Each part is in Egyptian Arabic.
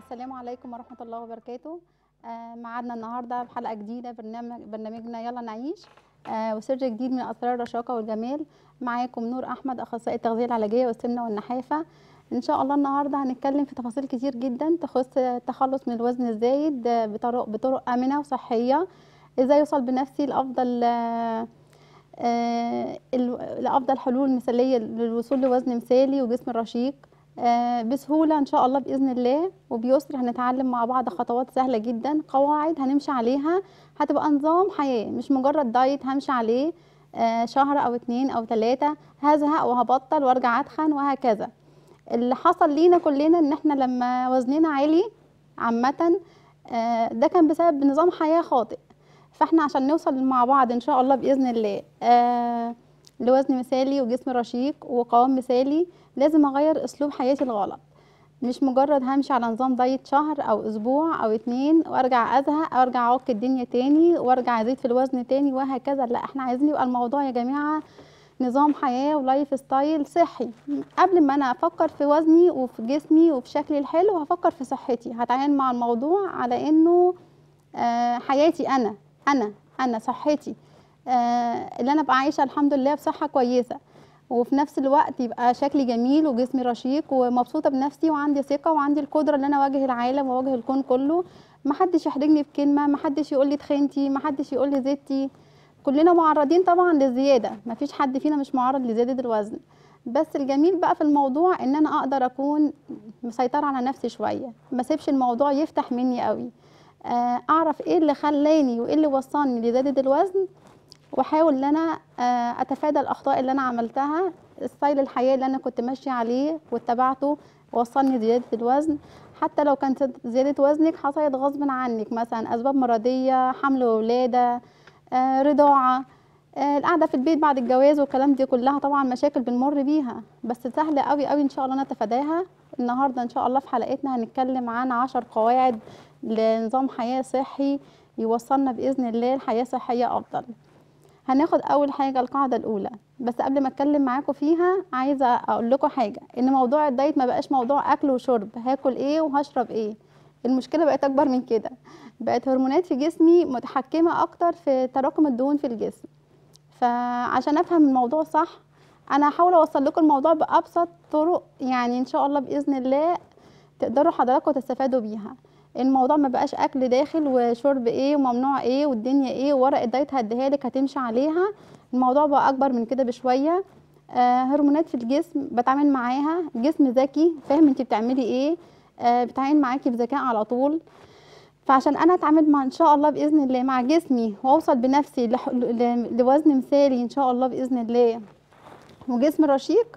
السلام عليكم ورحمة الله وبركاته آه، معادنا النهاردة بحلقة جديدة برنامج برنامجنا يلا نعيش آه، وسر جديد من أسرار الرشاقة والجمال معاكم نور أحمد أخصائي التغذية العلاجية والسمنة والنحافة إن شاء الله النهاردة هنتكلم في تفاصيل كتير جدا تخص التخلص من الوزن الزايد آه، بطرق بطرق آمنة وصحية إزاي يوصل بنفسي لأفضل آه، آه، ال- لأفضل حلول مثالية للوصول لوزن مثالي وجسم رشيق آه، بسهولة إن شاء الله بإذن الله وبيسر هنتعلم مع بعض خطوات سهلة جدا قواعد هنمشي عليها هتبقى نظام حياة مش مجرد دايت همشي عليه آه، شهر أو اتنين أو تلاتة هزهق وهبطل وارجع أتخن وهكذا اللي حصل لينا كلنا إن احنا لما وزننا عالي عامة آه، ده كان بسبب نظام حياة خاطئ فاحنا عشان نوصل مع بعض إن شاء الله بإذن الله آه، لوزن مثالي وجسم رشيق وقوام مثالي لازم اغير اسلوب حياتي الغلط مش مجرد همشي على نظام دايت شهر او اسبوع او اتنين وارجع ازهق او ارجع اعك الدنيا تاني وارجع ازيد في الوزن تاني وهكذا لا احنا عايزين يبقى الموضوع يا جماعه نظام حياه ولايف ستايل صحي قبل ما انا افكر في وزني وفي جسمي وفي شكلي الحلو هفكر في صحتي هتعامل مع الموضوع على انه آه، حياتي انا انا انا صحتي آه، اللي انا ابقى عايشه الحمد لله بصحه كويسه وفي نفس الوقت يبقى شكلي جميل وجسمي رشيق ومبسوطه بنفسي وعندي ثقه وعندي القدره ان انا اواجه العالم واواجه الكون كله محدش يحرجني بكلمه محدش يقول لي تخنتي محدش يقول لي زدتي كلنا معرضين طبعا للزياده مفيش حد فينا مش معرض لزياده الوزن بس الجميل بقى في الموضوع ان انا اقدر اكون مسيطره على نفسي شويه ما اسيبش الموضوع يفتح مني قوي آه، اعرف ايه اللي خلاني وايه اللي وصلني لزياده الوزن واحاول ان انا آه، اتفادى الاخطاء اللي انا عملتها ستايل الحياه اللي انا كنت ماشيه عليه واتبعته وصلني زياده الوزن حتى لو كانت زياده وزنك حصلت غصب عنك مثلا اسباب مرضيه حمل وولاده آه، رضاعه آه، القعده في البيت بعد الجواز والكلام دي كلها طبعا مشاكل بنمر بيها بس سهله قوي قوي ان شاء الله نتفاداها النهارده ان شاء الله في حلقتنا هنتكلم عن عشر قواعد لنظام حياه صحي يوصلنا باذن الله لحياه صحيه افضل هناخد اول حاجه القاعده الاولى بس قبل ما اتكلم معاكم فيها عايزه اقول لكم حاجه ان موضوع الدايت ما بقاش موضوع اكل وشرب هاكل ايه وهشرب ايه المشكله بقت اكبر من كده بقت هرمونات في جسمي متحكمه اكتر في تراكم الدهون في الجسم فعشان افهم الموضوع صح انا هحاول اوصل لكم الموضوع بابسط طرق يعني ان شاء الله باذن الله تقدروا حضراتكم تستفادوا بيها الموضوع ما بقاش اكل داخل وشرب ايه وممنوع ايه والدنيا ايه وورقه دايت هديها لك هتمشي عليها الموضوع بقى اكبر من كده بشويه آه هرمونات في الجسم بتعامل معاها جسم ذكي فاهم انت بتعملي ايه آه بتعامل معاكي بذكاء على طول فعشان انا اتعامل مع ان شاء الله باذن الله مع جسمي واوصل بنفسي لح... ل... لوزن مثالي ان شاء الله باذن الله وجسم رشيق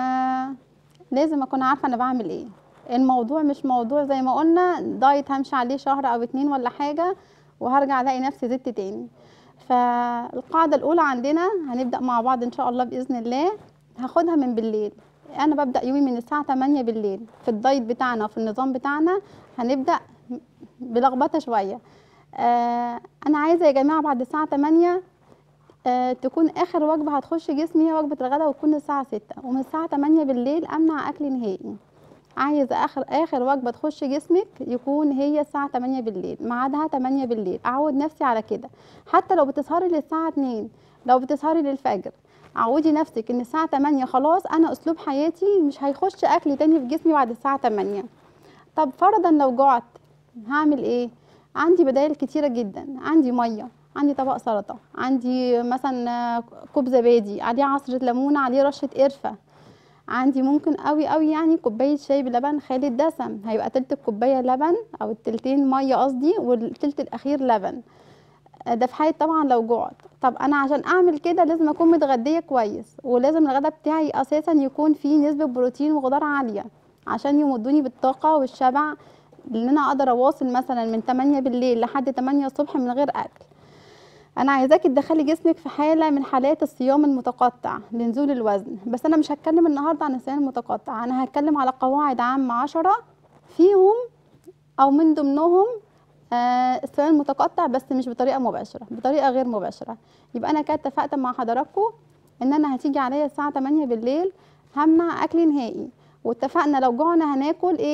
فلازم اكون عارفه انا بعمل ايه الموضوع مش موضوع زي ما قلنا دايت همشي عليه شهر او اتنين ولا حاجه وهرجع الاقي نفسي زدت تاني فالقاعده الاولى عندنا هنبدا مع بعض ان شاء الله باذن الله هاخدها من بالليل انا ببدا يومي من الساعه 8 بالليل في الدايت بتاعنا وفي النظام بتاعنا هنبدا بلخبطه شويه آه انا عايزه يا جماعه بعد الساعه 8 آه تكون اخر وجبه هتخش جسمي هي وجبه الغداء وتكون الساعه 6 ومن الساعه 8 بالليل امنع اكل نهائي عايزه اخر اخر وجبه تخش جسمك يكون هي الساعه 8 بالليل ميعادها 8 بالليل اعود نفسي على كده حتى لو بتسهري للساعه 2 لو بتسهري للفجر عودي نفسك ان الساعه 8 خلاص انا اسلوب حياتي مش هيخش اكل تاني في جسمي بعد الساعه 8 طب فرضا لو جعت هعمل ايه عندي بدائل كتيره جدا عندي ميه عندي طبق سلطه عندي مثلا كوب زبادي عليه عصره ليمونه عليه رشه قرفه عندي ممكن قوي قوي يعني كوبايه شاي بلبن خالي الدسم هيبقى تلت الكوبايه لبن او التلتين ميه قصدي والتلت الاخير لبن ده في حاله طبعا لو جوعت طب انا عشان اعمل كده لازم اكون متغديه كويس ولازم الغدا بتاعي اساسا يكون فيه نسبه بروتين وخضار عاليه عشان يمدوني بالطاقه والشبع ان انا اقدر اواصل مثلا من 8 بالليل لحد 8 الصبح من غير اكل انا عايزاكي تدخلي جسمك في حاله من حالات الصيام المتقطع لنزول الوزن بس انا مش هتكلم النهارده عن الصيام المتقطع انا هتكلم على قواعد عامه عشرة فيهم او من ضمنهم آه الصيام المتقطع بس مش بطريقه مباشره بطريقه غير مباشره يبقى انا كده اتفقت مع حضراتكم ان انا هتيجي عليا الساعه 8 بالليل همنع اكل نهائي واتفقنا لو جوعنا هناكل ايه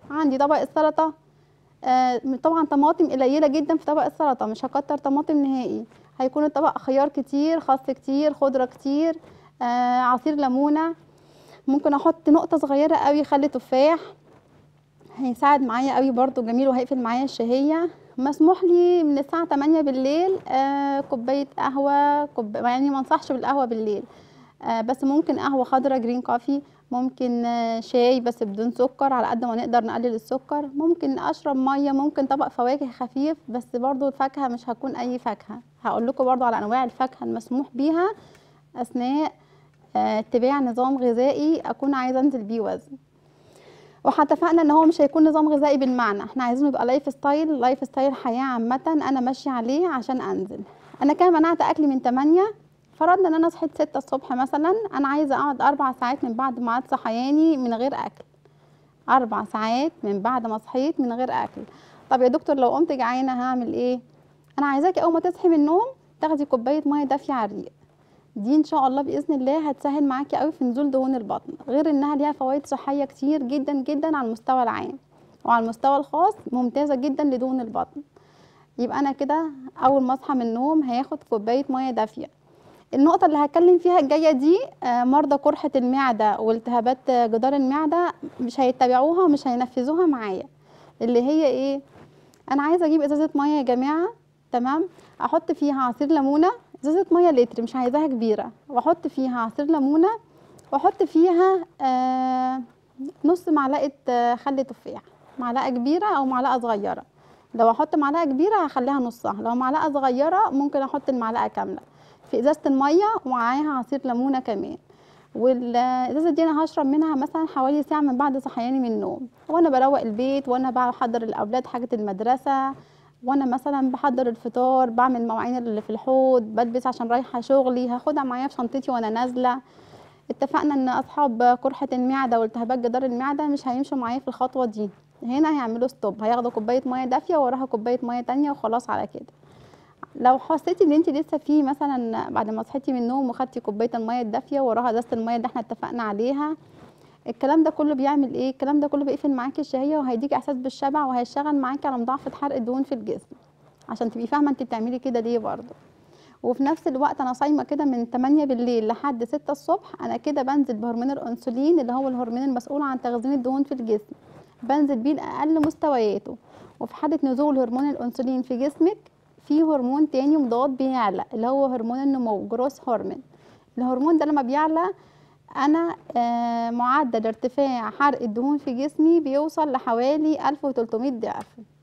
عندي طبق السلطه آه طبعا طماطم قليله جدا في طبق السلطه مش هكتر طماطم نهائي هيكون الطبق خيار كتير خس كتير خضره كتير آه عصير ليمونه ممكن احط نقطه صغيره قوي خل تفاح هيساعد معايا قوي برضو جميل وهيقفل معايا الشهيه مسموح لي من الساعه 8 بالليل آه كوبايه قهوه كوب... يعني ما انصحش بالقهوه بالليل آه بس ممكن قهوه خضراء جرين كوفي ممكن آه شاي بس بدون سكر على قد ما نقدر نقلل السكر ممكن اشرب ميه ممكن طبق فواكه خفيف بس برضو الفاكهه مش هتكون اي فاكهه هقول لكم برضو على انواع الفاكهه المسموح بيها اثناء آه اتباع نظام غذائي اكون عايزه انزل بيه وزن واتفقنا ان هو مش هيكون نظام غذائي بالمعنى احنا عايزينه يبقى لايف ستايل لايف ستايل حياه عامه انا ماشيه عليه عشان انزل انا كده منعت اكلي من 8 فرضنا ان انا صحيت 6 الصبح مثلا انا عايزه اقعد اربع ساعات من بعد ميعاد صحياني من غير اكل اربع ساعات من بعد ما صحيت من غير اكل طب يا دكتور لو قمت جعانه هعمل ايه انا عايزاكي اول ما تصحي من النوم تاخدي كوبايه ميه دافيه على الريق دي ان شاء الله باذن الله هتسهل معاكي قوي في نزول دهون البطن غير انها ليها فوائد صحيه كتير جدا جدا على المستوى العام وعلى المستوى الخاص ممتازه جدا لدهون البطن يبقى انا كده اول ما اصحى من النوم هاخد كوبايه ميه دافيه النقطة اللي هتكلم فيها الجاية دي مرضى قرحة المعدة والتهابات جدار المعدة مش هيتبعوها ومش هينفذوها معايا اللي هي ايه انا عايزة اجيب ازازة مية يا جماعة تمام احط فيها عصير ليمونة ازازة مية لتر مش عايزاها كبيرة واحط فيها عصير ليمونة واحط فيها آه نص معلقة آه خل تفاح معلقة كبيرة او معلقة صغيرة لو احط معلقة كبيرة هخليها نصها لو معلقة صغيرة ممكن احط المعلقة كاملة في ازازة المية ومعاها عصير ليمونة كمان والازازه دي انا هشرب منها مثلا حوالي ساعه من بعد صحياني من النوم وانا بروق البيت وانا بحضر الاولاد حاجه المدرسه وانا مثلا بحضر الفطار بعمل مواعين اللي في الحوض بلبس عشان رايحه شغلي هاخدها معايا في شنطتي وانا نازله اتفقنا ان اصحاب قرحه المعده والتهابات جدار المعده مش هيمشوا معايا في الخطوه دي هنا هيعملوا ستوب هياخدوا كوبايه ميه دافيه وراها كوبايه ميه تانية وخلاص على كده لو حسيتي ان انت لسه في مثلا بعد ما صحيتي من النوم وخدتي كوبايه الميه الدافيه وراها ازازه الميه اللي احنا اتفقنا عليها الكلام ده كله بيعمل ايه الكلام ده كله بيقفل معاكي الشهيه وهيديكي احساس بالشبع وهيشتغل معاكي على مضاعفه حرق الدهون في الجسم عشان تبقي فاهمه انت بتعملي كده ليه برضه وفي نفس الوقت انا صايمه كده من 8 بالليل لحد 6 الصبح انا كده بنزل بهرمون الانسولين اللي هو الهرمون المسؤول عن تخزين الدهون في الجسم بنزل بيه لاقل مستوياته وفي حاله نزول هرمون الانسولين في جسمك في هرمون تاني مضاد بيعلى اللي هو هرمون النمو جروس هرمون الهرمون ده لما بيعلى انا آه معدل ارتفاع حرق الدهون في جسمي بيوصل لحوالي 1300 ضعف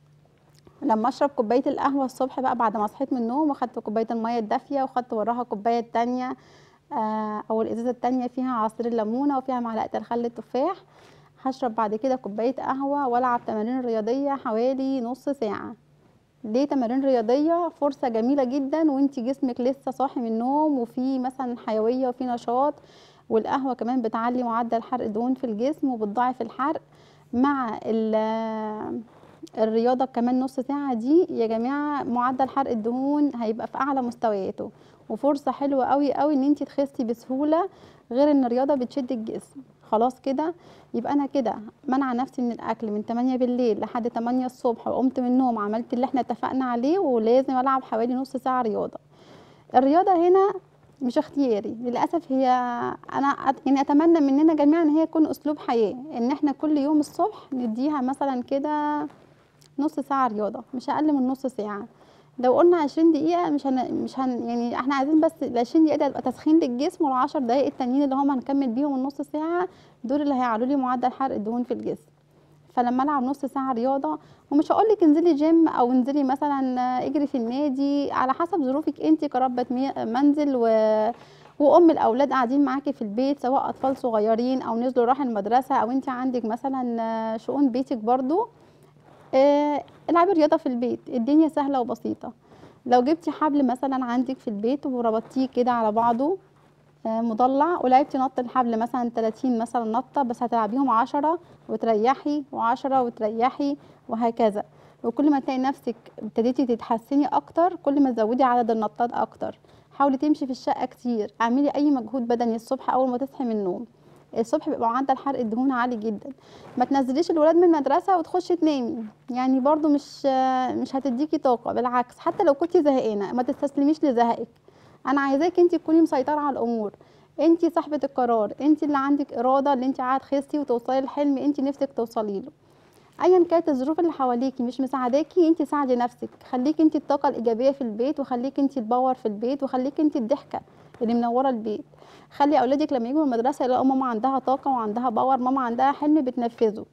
لما اشرب كوبايه القهوه الصبح بقى بعد ما صحيت من النوم واخدت كوبايه الميه الدافيه وخدت وراها كوبايه تانية آه او الازازه التانية فيها عصير الليمونه وفيها معلقه الخل التفاح هشرب بعد كده كوبايه قهوه والعب تمارين رياضيه حوالي نص ساعه ليه تمارين رياضيه فرصه جميله جدا وانت جسمك لسه صاحي من النوم وفي مثلا حيويه وفي نشاط والقهوه كمان بتعلي معدل حرق الدهون في الجسم وبتضاعف الحرق مع الرياضه كمان نص ساعه دي يا جماعه معدل حرق الدهون هيبقى في اعلى مستوياته وفرصه حلوه قوي قوي ان انت تخسي بسهوله غير ان الرياضه بتشد الجسم خلاص كده يبقى انا كده منع نفسي من الاكل من 8 بالليل لحد 8 الصبح وقمت من النوم عملت اللي احنا اتفقنا عليه ولازم العب حوالي نص ساعه رياضه الرياضه هنا مش اختياري للاسف هي انا يعني اتمنى مننا جميعا ان هي تكون اسلوب حياه ان احنا كل يوم الصبح نديها مثلا كده نص ساعه رياضه مش اقل من نص ساعه لو قلنا 20 دقيقة مش هن مش هن يعني احنا عايزين بس ال 20 دقيقة تبقى تسخين للجسم وال10 دقايق التانيين اللي هم هنكمل بيهم النص ساعة دول اللي هيعلوا لي معدل حرق الدهون في الجسم فلما العب نص ساعة رياضة ومش هقول لك انزلي جيم او انزلي مثلا اجري في النادي على حسب ظروفك انت كربة منزل و وام الاولاد قاعدين معاكي في البيت سواء اطفال صغيرين او نزلوا راحوا المدرسه او انت عندك مثلا شؤون بيتك برضو آه العبي رياضه في البيت الدنيا سهله وبسيطه لو جبتي حبل مثلا عندك في البيت وربطتيه كده على بعضه آه مضلع ولعبتي نط الحبل مثلا 30 مثلا نطه بس هتلعبيهم 10 وتريحي و10 وتريحي وهكذا وكل ما تلاقي نفسك ابتديتي تتحسني اكتر كل ما تزودي عدد النطات اكتر حاولي تمشي في الشقه كتير اعملي اي مجهود بدني الصبح اول ما تصحي من النوم الصبح بيبقى معدل حرق الدهون عالي جدا ما تنزليش الولاد من المدرسه وتخشي تنامي يعني برضو مش مش هتديكي طاقه بالعكس حتى لو كنتي زهقانه ما تستسلميش لزهقك انا عايزاكي انت تكوني مسيطره على الامور انت صاحبه القرار انت اللي عندك اراده اللي انت عايزه تخسي وتوصلي لحلم انت نفسك توصلي له ايا كانت الظروف اللي حواليكي مش مساعداكي انت ساعدي نفسك خليكي انت الطاقه الايجابيه في البيت وخليكي انت الباور في البيت وخليكي انت الضحكه اللي منوره البيت خلي اولادك لما يجوا من المدرسه يلاقوا ماما عندها طاقه وعندها باور ماما عندها حلم بتنفذه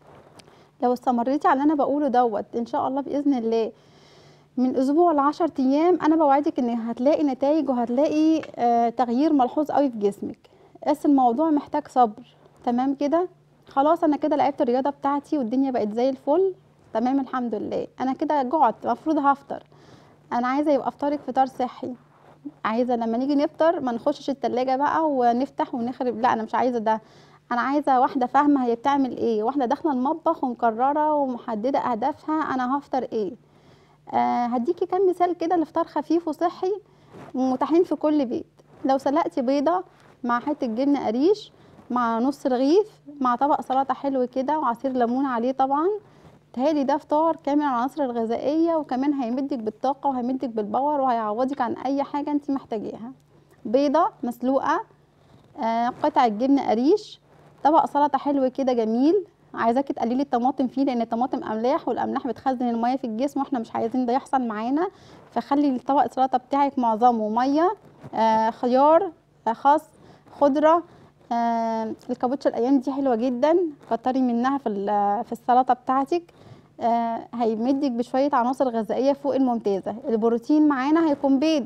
لو استمريتي على اللي انا بقوله دوت ان شاء الله باذن الله من اسبوع لعشر ايام انا بوعدك ان هتلاقي نتائج وهتلاقي آه تغيير ملحوظ قوي في جسمك بس الموضوع محتاج صبر تمام كده خلاص انا كده لعبت الرياضه بتاعتي والدنيا بقت زي الفل تمام الحمد لله انا كده جعت المفروض هفطر انا عايزه يبقى افطارك فطار صحي عايزه لما نيجي نفطر ما نخشش التلاجة بقى ونفتح ونخرب لا انا مش عايزه ده انا عايزه واحده فاهمه هي بتعمل ايه واحده داخله المطبخ ومقرره ومحدده اهدافها انا هفطر ايه آه هديكي كام مثال كده لفطار خفيف وصحي متاحين في كل بيت لو سلقتي بيضه مع حته جبنه قريش مع نص رغيف مع طبق سلطه حلو كده وعصير ليمون عليه طبعا تهيألي ده فطار كامل العناصر الغذائيه وكمان هيمدك بالطاقه وهيمدك بالباور وهيعوضك عن اي حاجه انت محتاجاها بيضه مسلوقه آه قطعه جبنه قريش طبق سلطه حلو كده جميل عايزاكي تقللي الطماطم فيه لان الطماطم املاح والاملاح بتخزن الميه في الجسم واحنا مش عايزين ده يحصل معانا فخلي الطبق السلطه بتاعك معظمه ميه آه خيار آه خس خضره آه الكابوتشا الايام دي حلوه جدا كتري منها في في السلطه بتاعتك آه هيمدك بشويه عناصر غذائيه فوق الممتازه البروتين معانا هيكون بيض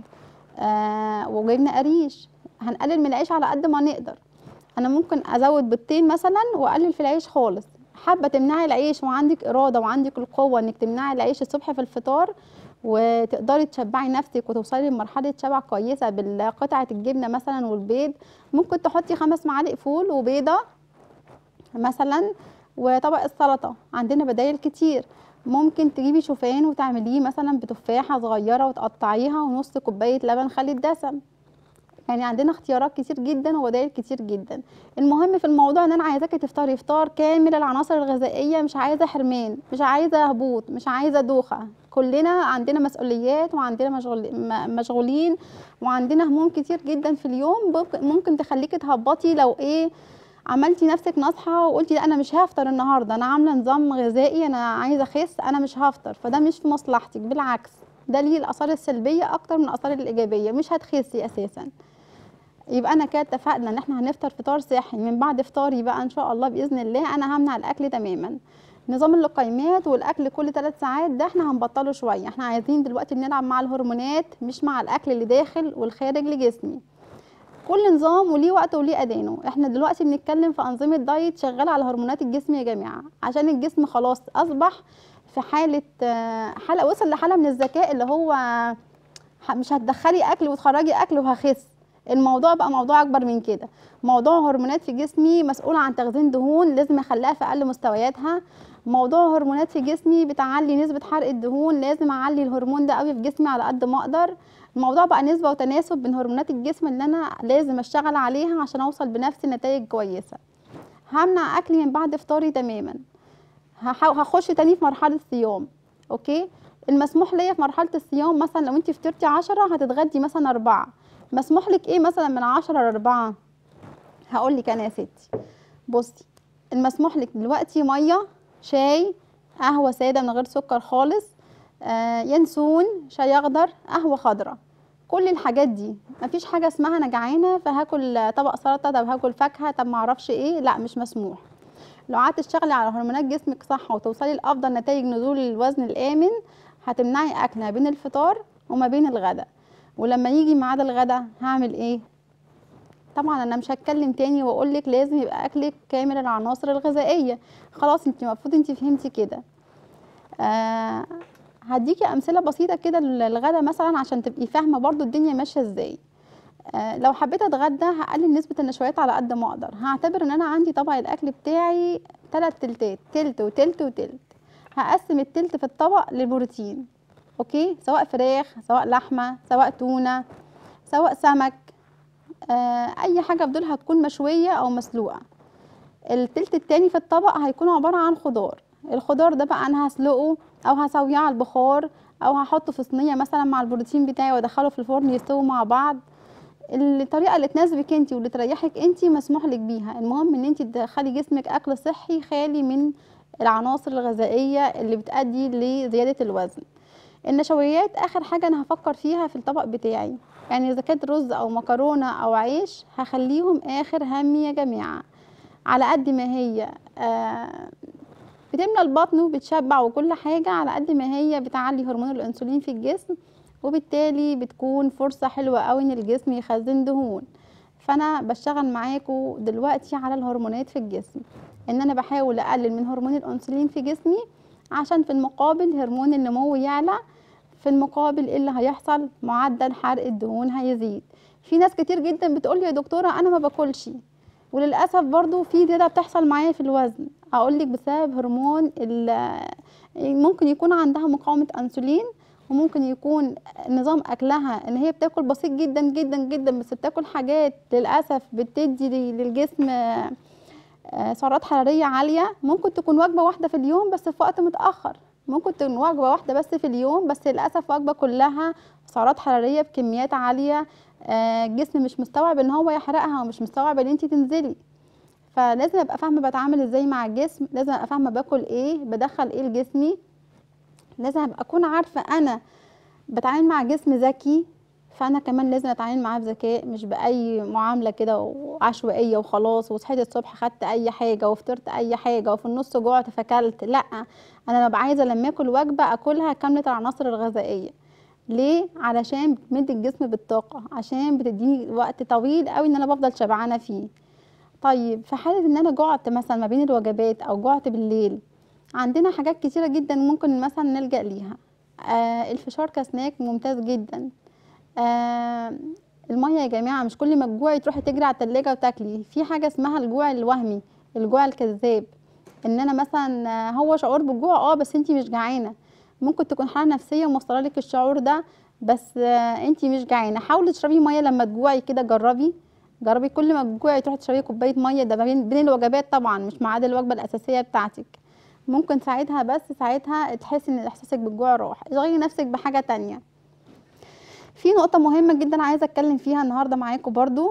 آه وجبنه قريش هنقلل من العيش على قد ما نقدر انا ممكن ازود بيضتين مثلا واقلل في العيش خالص حابه تمنعي العيش وعندك اراده وعندك القوه انك تمنعي العيش الصبح في الفطار وتقدري تشبعي نفسك وتوصلي لمرحله شبع كويسه بالقطعه الجبنه مثلا والبيض ممكن تحطي خمس معالق فول وبيضه مثلا وطبق السلطه عندنا بدايل كتير ممكن تجيبي شوفان وتعمليه مثلا بتفاحه صغيره وتقطعيها ونص كوبايه لبن خالي الدسم يعني عندنا اختيارات كتير جدا وبدائل كتير جدا المهم في الموضوع ان انا عايزاكي تفطري افطار كامل العناصر الغذائيه مش عايزه حرمان مش عايزه هبوط مش عايزه دوخه كلنا عندنا مسؤوليات وعندنا مشغول مشغولين وعندنا هموم كتير جدا في اليوم ممكن تخليكي تهبطي لو ايه عملتي نفسك ناصحه وقلتي لا انا مش هفطر النهارده انا عامله نظام غذائي انا عايزه اخس انا مش هفطر فده مش في مصلحتك بالعكس ده ليه الاثار السلبيه اكتر من الاثار الايجابيه مش هتخسي اساسا يبقى انا كده اتفقنا ان احنا هنفطر فطار صحي من بعد فطاري بقى ان شاء الله باذن الله انا همنع الاكل تماما نظام اللقيمات والاكل كل 3 ساعات ده احنا هنبطله شويه احنا عايزين دلوقتي نلعب مع الهرمونات مش مع الاكل اللي داخل والخارج لجسمي كل نظام وليه وقت وليه اذانه احنا دلوقتي بنتكلم في انظمه دايت شغاله على هرمونات الجسم يا جماعه عشان الجسم خلاص اصبح في حاله حاله وصل لحاله من الذكاء اللي هو مش هتدخلي اكل وتخرجي اكل وهخس الموضوع بقى موضوع اكبر من كده موضوع هرمونات في جسمي مسؤول عن تخزين دهون لازم اخليها في اقل مستوياتها موضوع هرمونات في جسمي بتعلي نسبه حرق الدهون لازم اعلي الهرمون ده قوي في جسمي على قد ما اقدر الموضوع بقى نسبه وتناسب بين هرمونات الجسم اللي انا لازم اشتغل عليها عشان اوصل بنفسي نتائج كويسه همنع اكلي من بعد افطاري تماما هخش تاني في مرحله صيام اوكي المسموح ليا في مرحله الصيام مثلا لو انت فطرتي عشرة هتتغدي مثلا أربعة مسموح لك ايه مثلا من عشرة لأربعة هقول لك انا يا ستي بصي المسموح لك دلوقتي ميه شاي قهوه ساده من غير سكر خالص آه ينسون شاي اخضر قهوه خضراء كل الحاجات دي مفيش حاجه اسمها انا جعانه فهاكل طبق سلطه طب هاكل فاكهه طب معرفش ايه لا مش مسموح لو قعدت تشتغلي على هرمونات جسمك صح وتوصلي لافضل نتائج نزول الوزن الامن هتمنعي اكل ما بين الفطار وما بين الغداء ولما يجي ميعاد الغدا هعمل ايه طبعا انا مش هتكلم تاني واقول لك لازم يبقى اكلك كامل العناصر الغذائيه خلاص انت المفروض انت فهمتي كده آه هديكي امثله بسيطه كده للغدا مثلا عشان تبقي فاهمه برضو الدنيا ماشيه ازاي آه لو حبيت اتغدى هقلل نسبه النشويات على قد ما اقدر هعتبر ان انا عندي طبق الاكل بتاعي تلات تلتات تلت وتلت وتلت هقسم التلت في الطبق للبروتين اوكي سواء فراخ سواء لحمه سواء تونه سواء سمك آه اي حاجه في دول هتكون مشويه او مسلوقه التلت التاني في الطبق هيكون عباره عن خضار الخضار ده بقى انا هسلقه او هسويه على البخار او هحطه في صينيه مثلا مع البروتين بتاعي وادخله في الفرن يستووا مع بعض الطريقه اللي تناسبك انت واللي تريحك انت مسموح لك بيها المهم ان انت تدخلي جسمك اكل صحي خالي من العناصر الغذائيه اللي بتؤدي لزياده الوزن النشويات اخر حاجه انا هفكر فيها في الطبق بتاعي يعني اذا كانت رز او مكرونه او عيش هخليهم اخر همي يا جماعه على قد ما هي آه بتملى البطن وبتشبع وكل حاجه على قد ما هي بتعلي هرمون الانسولين في الجسم وبالتالي بتكون فرصه حلوه قوي ان الجسم يخزن دهون فانا بشتغل معاكم دلوقتي على الهرمونات في الجسم ان انا بحاول اقلل من هرمون الانسولين في جسمي عشان في المقابل هرمون النمو يعلى في المقابل ايه اللي هيحصل معدل حرق الدهون هيزيد في ناس كتير جدا بتقول لي يا دكتوره انا ما باكلش وللاسف برضو في زياده بتحصل معايا في الوزن اقول لك بسبب هرمون ممكن يكون عندها مقاومه انسولين وممكن يكون نظام اكلها ان هي بتاكل بسيط جدا جدا جدا بس بتاكل حاجات للاسف بتدي للجسم سعرات حراريه عاليه ممكن تكون وجبه واحده في اليوم بس في وقت متاخر ممكن تكون وجبه واحده بس في اليوم بس للاسف وجبه كلها سعرات حراريه بكميات عاليه الجسم مش مستوعب ان هو يحرقها ومش مستوعب ان انت تنزلي فلازم ابقى فاهمه بتعامل ازاي مع الجسم لازم ابقى فاهمه باكل ايه بدخل ايه لجسمي لازم ابقى اكون عارفه انا بتعامل مع جسم ذكي فانا كمان لازم اتعامل معاه بذكاء مش باي معامله كده وعشوائيه وخلاص وصحيت الصبح خدت اي حاجه وفطرت اي حاجه وفي النص جوعت فكلت لا انا ببقى عايزه لما اكل وجبه اكلها كامله العناصر الغذائيه ليه علشان بتمد الجسم بالطاقه عشان بتديني وقت طويل قوي ان انا بفضل شبعانه فيه طيب في حاله ان انا جعت مثلا ما بين الوجبات او جعت بالليل عندنا حاجات كتيره جدا ممكن مثلا نلجا ليها آه الفشار كسناك ممتاز جدا آه الميه يا جماعه مش كل ما تجوعي تروحي تجري على التلاجة وتاكلي في حاجه اسمها الجوع الوهمي الجوع الكذاب ان انا مثلا هو شعور بالجوع اه بس انتي مش جعانه ممكن تكون حاله نفسيه موصله لك الشعور ده بس آه انتي مش جعانه حاولي تشربي ميه لما تجوعي كده جربي جربي كل ما تجوعي تروحي تشربي كوبايه ميه ده بين, بين الوجبات طبعا مش ما عدا الوجبه الاساسيه بتاعتك ممكن ساعتها بس ساعتها تحسي ان احساسك بالجوع راح اشغلي نفسك بحاجه تانية في نقطة مهمة جدا عايزة اتكلم فيها النهاردة معاكم برضو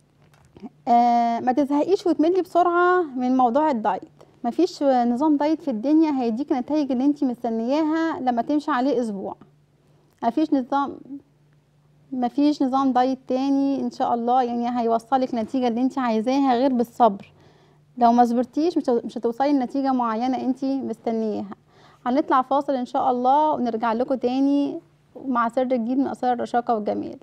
آه ما تزهقيش وتملي بسرعة من موضوع الدايت مفيش نظام دايت في الدنيا هيديك نتائج اللي انت مستنياها لما تمشي عليه اسبوع مفيش نظام مفيش نظام دايت تاني ان شاء الله يعني هيوصلك نتيجة اللي انت عايزاها غير بالصبر لو ما صبرتيش مش هتوصلي لنتيجة معينة انت مستنياها هنطلع فاصل ان شاء الله ونرجع لكم تاني مع سر جديد من اسرار الرشاقة والجمال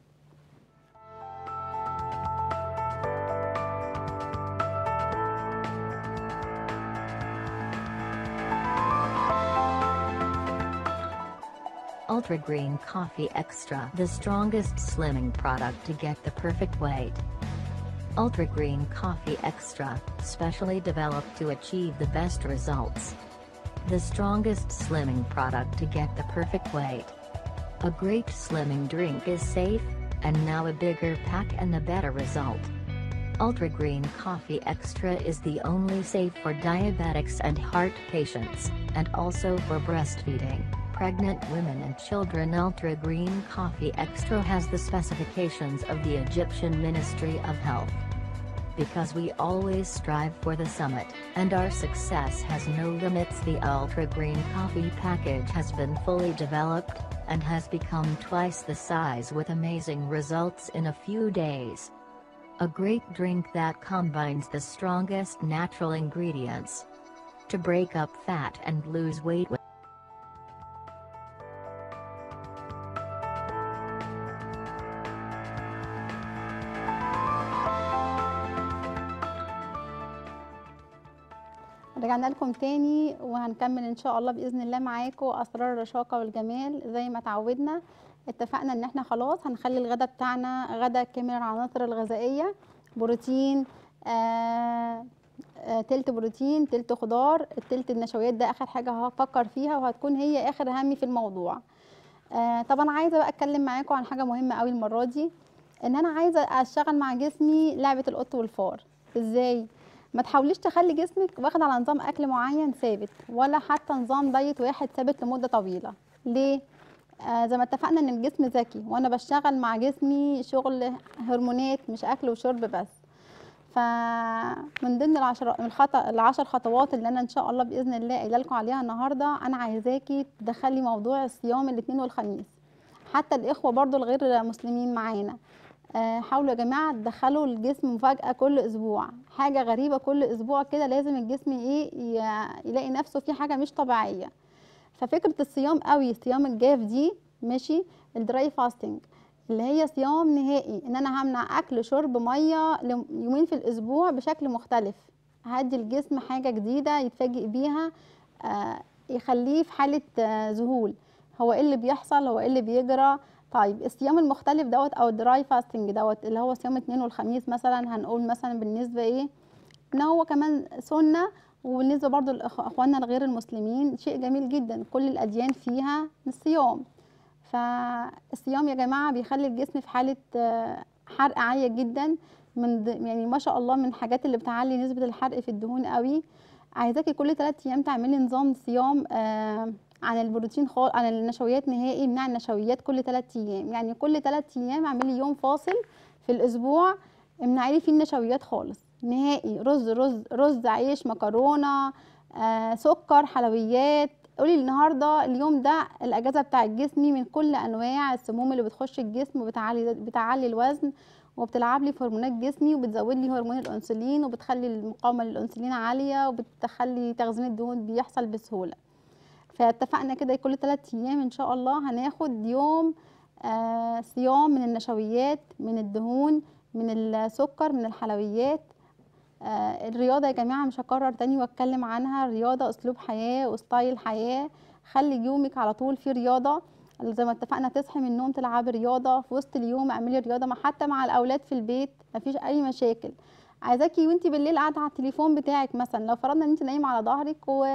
Ultra Green Coffee Extra, the strongest slimming product to get the perfect weight. Ultra Green Coffee Extra, specially developed to achieve the best results. The strongest slimming product to get the perfect weight. A great slimming drink is safe, and now a bigger pack and a better result. Ultra Green Coffee Extra is the only safe for diabetics and heart patients, and also for breastfeeding pregnant women and children Ultra Green Coffee Extra has the specifications of the Egyptian Ministry of Health. Because we always strive for the summit, and our success has no limits the Ultra Green Coffee package has been fully developed, and has become twice the size with amazing results in a few days. A great drink that combines the strongest natural ingredients to break up fat and lose weight. رجعنا لكم تاني وهنكمل ان شاء الله باذن الله معاكم اسرار الرشاقه والجمال زي ما اتعودنا اتفقنا ان احنا خلاص هنخلي الغدا بتاعنا غدا كامل العناصر الغذائيه بروتين آه آه تلت بروتين تلت خضار التلت النشويات ده اخر حاجه هفكر فيها وهتكون هي اخر همي في الموضوع آه طبعا عايزه بقى اتكلم معاكم عن حاجه مهمه قوي المره دي ان انا عايزه اشتغل مع جسمي لعبه القط والفار ازاي ما تحاوليش تخلي جسمك واخد على نظام اكل معين ثابت ولا حتى نظام دايت واحد ثابت لمده طويله ليه آه زي ما اتفقنا ان الجسم ذكي وانا بشتغل مع جسمي شغل هرمونات مش اكل وشرب بس فمن ضمن العشر الخطأ العشر خطوات اللي انا ان شاء الله باذن الله قايله لكم عليها النهارده انا عايزاكي تدخلي موضوع الصيام الاثنين والخميس حتى الاخوه برضو الغير مسلمين معانا آه، حاولوا يا جماعه تدخلوا الجسم مفاجاه كل اسبوع حاجه غريبه كل اسبوع كده لازم الجسم ايه ي- يلاقي نفسه في حاجه مش طبيعيه ففكره الصيام قوي صيام الجاف دي ماشي الدراي فاستنج اللي هي صيام نهائي ان انا همنع اكل شرب ميه لم- يومين في الاسبوع بشكل مختلف هدي الجسم حاجه جديده يتفاجئ بيها آه، يخليه في حاله آه، ذهول هو ايه اللي بيحصل هو ايه اللي بيجرى طيب الصيام المختلف دوت او الدراي فاستنج دوت اللي هو صيام الاثنين والخميس مثلا هنقول مثلا بالنسبه ايه ان هو كمان سنه وبالنسبه برضو لاخواننا الغير المسلمين شيء جميل جدا كل الاديان فيها الصيام فالصيام يا جماعه بيخلي الجسم في حاله آه، حرق عاليه جدا من ض- يعني ما شاء الله من الحاجات اللي بتعلي نسبه الحرق في الدهون قوي عايزاكي كل 3 ايام تعملي نظام صيام آه عن البروتين خالص عن النشويات نهائي منع النشويات كل 3 ايام يعني كل 3 ايام اعملي يوم فاصل في الاسبوع امنعي لي فيه النشويات خالص نهائي رز رز رز عيش مكرونه آه سكر حلويات قولي النهارده اليوم ده الاجازه بتاع جسمي من كل انواع السموم اللي بتخش الجسم وبتعلي بتعلي الوزن وبتلعب لي في هرمونات جسمي وبتزود لي هرمون الانسولين وبتخلي المقاومه للانسولين عاليه وبتخلي تخزين الدهون بيحصل بسهوله فاتفقنا كده كل 3 ايام ان شاء الله هناخد يوم آه صيام من النشويات من الدهون من السكر من الحلويات آه الرياضه يا جماعه مش هكرر تاني واتكلم عنها الرياضه اسلوب حياه وستايل حياه خلي يومك على طول في رياضه زي ما اتفقنا تصحي من النوم تلعبي رياضه في وسط اليوم اعملي رياضه مع حتى مع الاولاد في البيت مفيش اي مشاكل عايزاكي وانتي بالليل قاعده على التليفون بتاعك مثلا لو فرضنا ان انت نايمه على ظهرك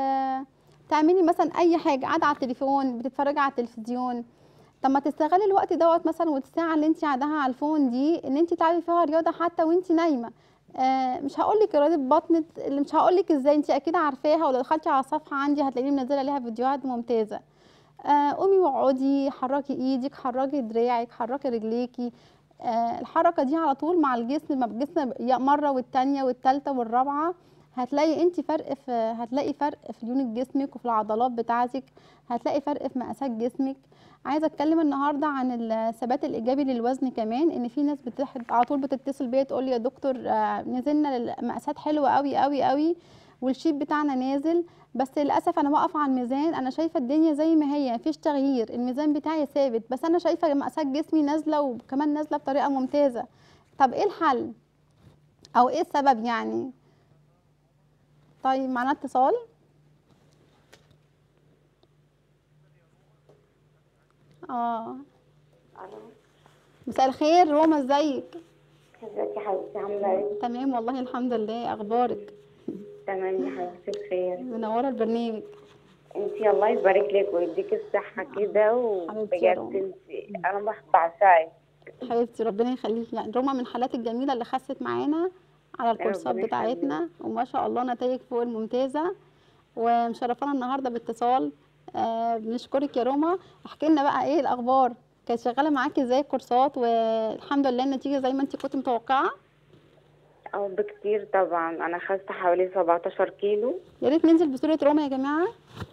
وتعملي مثلا اي حاجه قاعده على التليفون بتتفرجي على التلفزيون طب ما تستغلي الوقت دوت مثلا والساعه اللي انت قاعداها على الفون دي ان انت تلعبي فيها رياضه حتى وانت نايمه آه مش هقول لك رياضه بطن اللي مش هقول لك ازاي انت اكيد عارفاها ولو دخلتي على الصفحه عندي هتلاقيني منزله عليها فيديوهات ممتازه آه قومي واقعدي حركي ايدك حركي دراعك حركي رجليكي آه الحركه دي على طول مع الجسم ما الجسم مره والتانيه والتالته والرابعه هتلاقي انت فرق في هتلاقي فرق في لون جسمك وفي العضلات بتاعتك هتلاقي فرق في مقاسات جسمك عايزه اتكلم النهارده عن الثبات الايجابي للوزن كمان ان في ناس بتح... على طول بتتصل بيا تقول لي يا دكتور آه نزلنا المقاسات حلوه قوي قوي قوي والشيب بتاعنا نازل بس للاسف انا واقفه على الميزان انا شايفه الدنيا زي ما هي مفيش تغيير الميزان بتاعي ثابت بس انا شايفه مقاسات جسمي نازله وكمان نازله بطريقه ممتازه طب ايه الحل او ايه السبب يعني طيب معانا اتصال اه مساء الخير روما ازيك ازيك يا حبيبتي عامله ايه تمام والله الحمد لله اخبارك تمام يا حبيبتي بخير منوره البرنامج انتي الله يبارك لك ويديك الصحه كده حبيبتي يا وبجد روما. انتي انا بح- بعشقك حبيبتي ربنا يخليكي يعني روما من الحالات الجميله اللي خست معانا على الكورسات ربنا بتاعتنا وما شاء الله نتائج فوق الممتازه ومشرفانا النهارده باتصال آه بنشكرك يا روما احكي لنا بقى ايه الاخبار كانت شغاله معاكي ازاي الكورسات والحمد لله النتيجه زي ما انت كنت متوقعه او بكتير طبعا انا خدت حوالي 17 كيلو يا ريت ننزل بصوره روما يا جماعه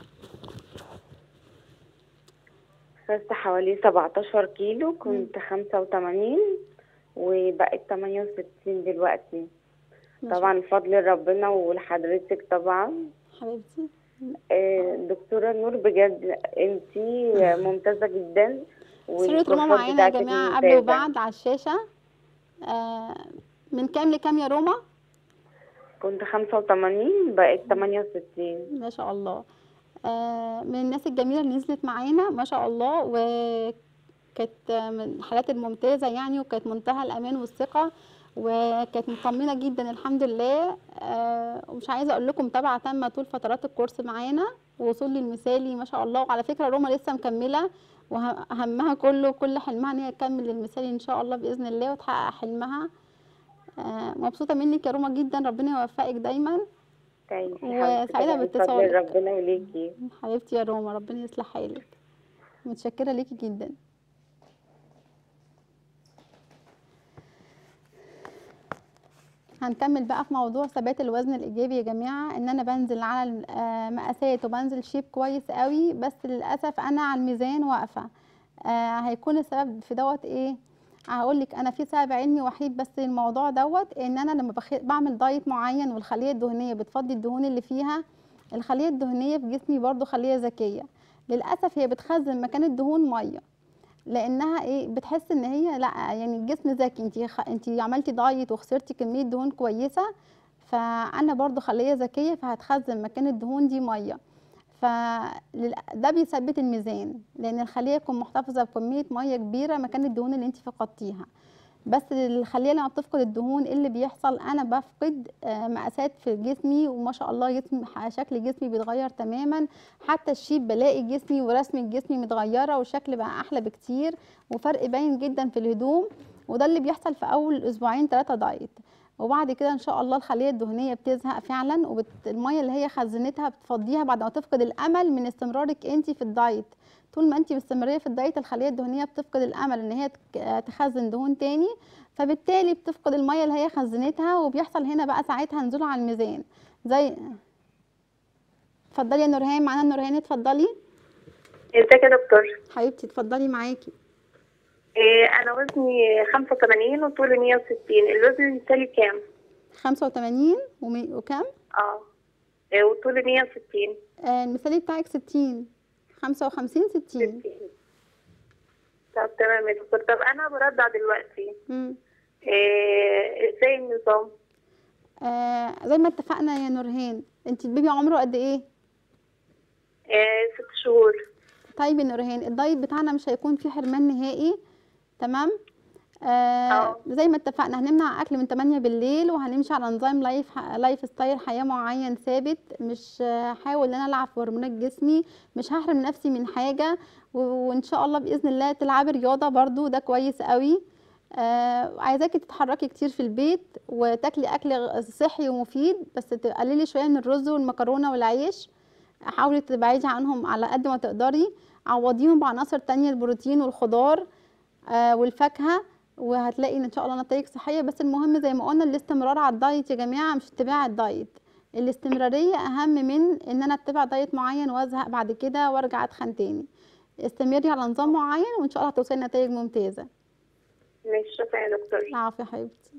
خدت حوالي 17 كيلو كنت 85 وبقيت 68 دلوقتي ما شاء طبعا بفضل ربنا ولحضرتك طبعا حبيبتي آه، دكتورة نور بجد انتي ممتازة جدا صورة روما والكورسات معانا يا بتاعتك جماعة قبل ممتازة. وبعد على الشاشة آه من كام لكام يا روما؟ كنت 85 بقيت 68 ما شاء الله آه من الناس الجميلة اللي نزلت معانا ما شاء الله وكانت من الحالات الممتازة يعني وكانت منتهى الأمان والثقة وكانت مطمنة جدا الحمد لله آه ومش عايزة أقول لكم متابعة تامة طول فترات الكورس معانا ووصول للمثالي ما شاء الله وعلى فكره روما لسه مكمله وهمها كله كل حلمها ان هي تكمل المثالي ان شاء الله باذن الله وتحقق حلمها آه، مبسوطه منك يا روما جدا ربنا يوفقك دايما تعيشي وسعيدة حبيبتي طبعاً باتصالك. بفضل ربنا وليكي حبيبتي يا روما ربنا يصلح حالك متشكره ليكي جدا هنكمل بقى في موضوع ثبات الوزن الايجابي يا جماعه ان انا بنزل على المقاسات وبنزل شيب كويس قوي بس للاسف انا على الميزان واقفه آه هيكون السبب في دوت ايه هقول لك انا في سبب علمي وحيد بس الموضوع دوت ان انا لما بخ... بعمل دايت معين والخليه الدهنيه بتفضي الدهون اللي فيها الخليه الدهنيه في جسمي برضو خليه ذكيه للاسف هي بتخزن مكان الدهون ميه لانها ايه بتحس ان هي لا يعني الجسم ذكي انت خ... انت عملتي دايت وخسرتي كميه دهون كويسه فانا برضو خليه ذكيه فهتخزن مكان الدهون دي ميه فده بيثبت الميزان لان الخليه تكون محتفظه بكميه ميه كبيره مكان الدهون اللي انت فقدتيها بس الخليه لما بتفقد الدهون إيه اللي بيحصل انا بفقد آه، مقاسات في جسمي وما شاء الله جسمي شكل جسمي بيتغير تماما حتى الشيب بلاقي جسمي ورسم جسمي متغيره وشكل بقى احلى بكتير وفرق باين جدا في الهدوم وده اللي بيحصل في اول اسبوعين ثلاثه دايت وبعد كده ان شاء الله الخليه الدهنيه بتزهق فعلا والميه اللي هي خزنتها بتفضيها بعد ما تفقد الامل من استمرارك انت في الدايت طول ما انت مستمريه في الدايت الخليه الدهنيه بتفقد الامل ان هي تك- تخزن دهون تاني فبالتالي بتفقد الميه اللي هي خزنتها وبيحصل هنا بقى ساعتها نزول على الميزان زي اتفضلي يا نورهان معانا نورهان اتفضلي ازيك يا دكتور حبيبتي اتفضلي معاكي إيه انا وزني 85 وطولي 160 الوزن المثالي كام 85 ومي- وكم اه إيه وطولي 160 آه المثالي بتاعك 60 55 60 60 طب تمام يا دكتور طب انا برضع دلوقتي مم. إيه ازاي النظام آه زي ما اتفقنا يا نورهان انت البيبي عمره قد ايه إيه ست شهور طيب يا نورهان الدايت بتاعنا مش هيكون فيه حرمان نهائي تمام آه اه. زي ما اتفقنا هنمنع اكل من 8 بالليل وهنمشي على نظام لايف لايف ستايل حياه معين ثابت مش هحاول ان انا العب في هرمونات جسمي مش هحرم نفسي من حاجه و- وان شاء الله باذن الله تلعبي رياضه برضو ده كويس قوي آه عايزاكي تتحركي كتير في البيت وتاكلي اكل صحي ومفيد بس تقللي شويه من الرز والمكرونه والعيش حاولي تبعدي عنهم على قد ما تقدري عوضيهم بعناصر تانية البروتين والخضار آه والفاكهة وهتلاقي ان شاء الله نتائج صحية بس المهم زي ما قلنا الاستمرار على الدايت يا جماعة مش اتباع الدايت الاستمرارية اهم من ان انا اتبع دايت معين وازهق بعد كده وارجع اتخن تاني استمري على نظام معين وان شاء الله هتوصلي لنتائج ممتازة ماشي شكرا يا دكتور العافية يا حبيبتي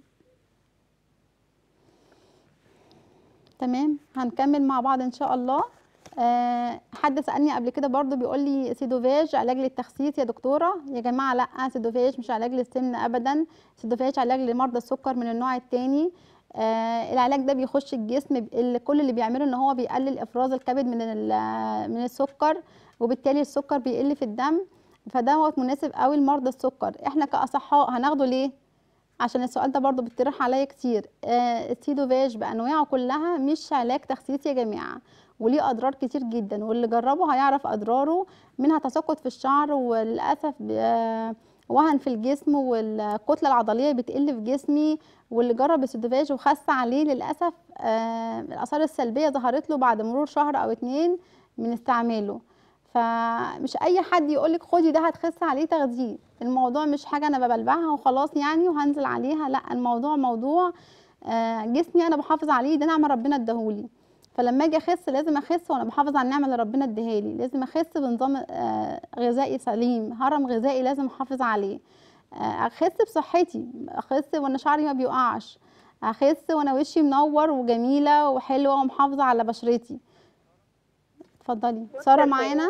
تمام هنكمل مع بعض ان شاء الله أه حد سألني قبل كده برضو بيقول لي سيدوفاج علاج للتخسيس يا دكتورة يا جماعة لا سيدوفاج مش علاج للسمنة ابدا سيدوفاج علاج لمرضى السكر من النوع التاني آه العلاج ده بيخش الجسم ب- اللي كل اللي بيعمله ان هو بيقلل افراز الكبد من ال- من السكر وبالتالي السكر بيقل في الدم فدوت مناسب قوي لمرضى السكر احنا كاصحاء هناخده ليه عشان السؤال ده برضو بيطرح عليا كتير آه السيدوفاج بانواعه كلها مش علاج تخسيس يا جماعه وليه اضرار كتير جدا واللي جربه هيعرف اضراره منها تساقط في الشعر وللاسف آه وهن في الجسم والكتله العضليه بتقل في جسمي واللي جرب السيدوفاج وخس عليه للاسف آه الاثار السلبيه ظهرت له بعد مرور شهر او اتنين من استعماله فمش اي حد يقولك خدي ده هتخس عليه تاخديه الموضوع مش حاجه انا ببلبعها وخلاص يعني وهنزل عليها لا الموضوع موضوع آه، جسمي انا بحافظ عليه ده نعمه ربنا اداهولي فلما اجي اخس لازم اخس وانا بحافظ على النعمه اللي ربنا اداهالي لازم اخس بنظام آه، غذائي سليم هرم غذائي لازم احافظ عليه آه، اخس بصحتي اخس وانا شعري ما بيقعش اخس وانا وشي منور وجميله وحلوه ومحافظه على بشرتي اتفضلي ساره معانا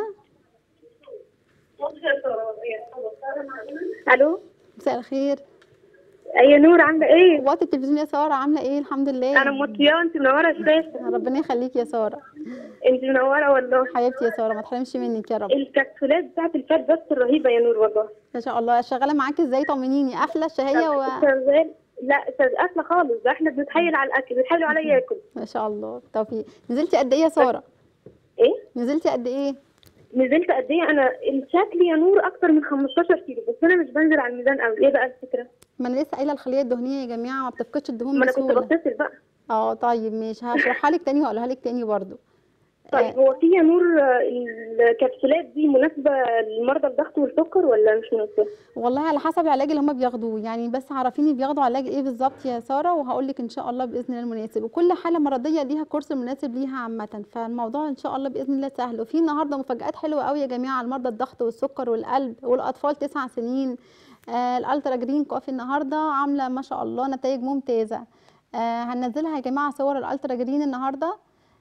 الو مساء الخير اي نور عامله ايه وقت التلفزيون يا ساره عامله ايه الحمد لله انا موطيه انت منوره اساسا ربنا يخليك يا ساره انت منوره والله حبيبتي يا ساره ما تحرمش منك يا رب الكبسولات بتاعت الفات بس الرهيبه يا نور والله ما شاء الله شغاله معاكي ازاي طمنيني قافله الشهيه و... شغال لا قافله خالص ده احنا بنتحايل على الاكل بنتحايلوا عليا ياكل ما شاء الله توفيق نزلتي قد ايه يا ساره ايه نزلتي قد ايه نزلت قد ايه انا الشكل يا نور اكتر من 15 كيلو بس انا مش بنزل على الميزان قوي ايه بقى الفكره ما انا لسه قايله الخليه الدهنيه يا جماعه ما بتفقدش الدهون ما انا كنت بسهوله بتصل بقى اه طيب ماشي هشرحها لك تاني وهقولها لك تاني برضو طيب هو في يا نور آه، الكبسولات دي مناسبه لمرضى الضغط والسكر ولا مش مناسبه والله على حسب العلاج اللي هم بياخدوه يعني بس عرفيني بياخدوا علاج ايه بالظبط يا ساره وهقول لك ان شاء الله باذن الله المناسب وكل حاله مرضيه ليها كورس المناسب ليها عامه فالموضوع ان شاء الله باذن الله سهل وفي النهارده مفاجات حلوه قوي يا جماعه على مرضى الضغط والسكر والقلب والاطفال تسع سنين آه الالترا جرين كوفي النهارده عامله ما شاء الله نتائج ممتازه آه هننزلها يا جماعه صور الالترا جرين النهارده